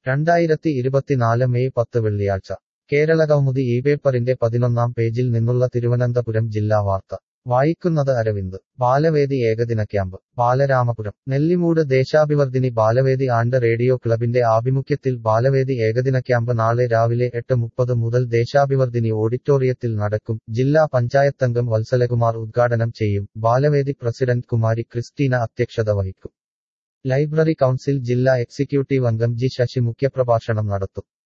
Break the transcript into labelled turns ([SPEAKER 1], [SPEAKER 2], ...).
[SPEAKER 1] രണ്ടായിരത്തി ഇരുപത്തിനാല് മെയ് പത്ത് വെള്ളിയാഴ്ച കേരളകൗമുദി ഈ പേപ്പറിന്റെ പതിനൊന്നാം പേജിൽ നിന്നുള്ള തിരുവനന്തപുരം ജില്ലാ വാർത്ത വായിക്കുന്നത് അരവിന്ദ് ബാലവേദി ഏകദിന camp Balaramapuram Nellimoodu Deshabhivardhini Balavedi and radio ക്ലബിന്റെ ആഭിമുഖ്യത്തിൽ ബാലവേദി ഏകദിന ക്യാമ്പ് നാളെ രാവിലെ എട്ട് മുപ്പത് മുതൽ ദേശാഭിവർദ്ധിനി ഓഡിറ്റോറിയത്തിൽ നടക്കും ജില്ലാ പഞ്ചായത്തംഗം വത്സലകുമാർ ഉദ്ഘാടനം ചെയ്യും ബാലവേദി പ്രസിഡന്റ് കുമാരി ക്രിസ്റ്റീന അധ്യക്ഷത വഹിക്കും ലൈബ്രറി കൗൺസിൽ ജില്ലാ എക്സിക്യൂട്ടീവ് അംഗം ജി ശശി മുഖ്യപ്രഭാഷണം നടത്തും